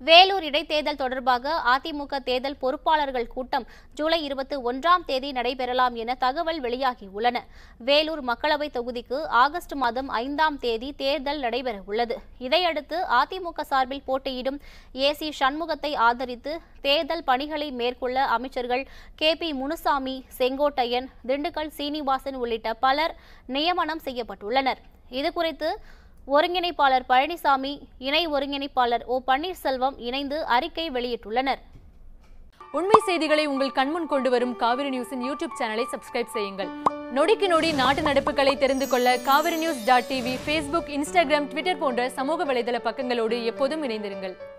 வேலூர் இடைத்தேர்தல் தொடர்பாக அதிமுக தேர்தல் பொறுப்பாளர்கள் கூட்டம் ஜூலை இருபத்தி ஒன்றாம் தேதி நடைபெறலாம் என தகவல் வெளியாகியுள்ளன வேலூர் மக்களவைத் தொகுதிக்கு ஆகஸ்ட் மாதம் ஐந்தாம் தேதி தேர்தல் நடைபெற உள்ளது இதையடுத்து அதிமுக சார்பில் போட்டியிடும் ஏ சி சண்முகத்தை ஆதரித்து தேர்தல் பணிகளை மேற்கொள்ள அமைச்சர்கள் கே பி முனுசாமி செங்கோட்டையன் திண்டுக்கல் சீனிவாசன் உள்ளிட்ட பலர் நியமனம் செய்யப்பட்டுள்ளனர் இதுகுறித்து ஒருங்கிணைப்பாளர் பழனிசாமி இணை ஒருங்கிணைப்பாளர் ஓ பன்னீர்செல்வம் இணைந்து அறிக்கை வெளியிட்டுள்ளனர் உண்மை செய்திகளை உங்கள் கண்முன் கொண்டு வரும் காவிரி நியூஸின் யூடியூப் சேனலை சப்ஸ்கிரைப் செய்யுங்கள் நொடிக்கு நொடி நாட்டு நடப்புகளை தெரிந்து கொள்ள Kaveri news dot TV Facebook Instagram Twitter போன்ற சமூக வலைதள பக்கங்களோடு எப்போதும் இணைந்திருங்கள்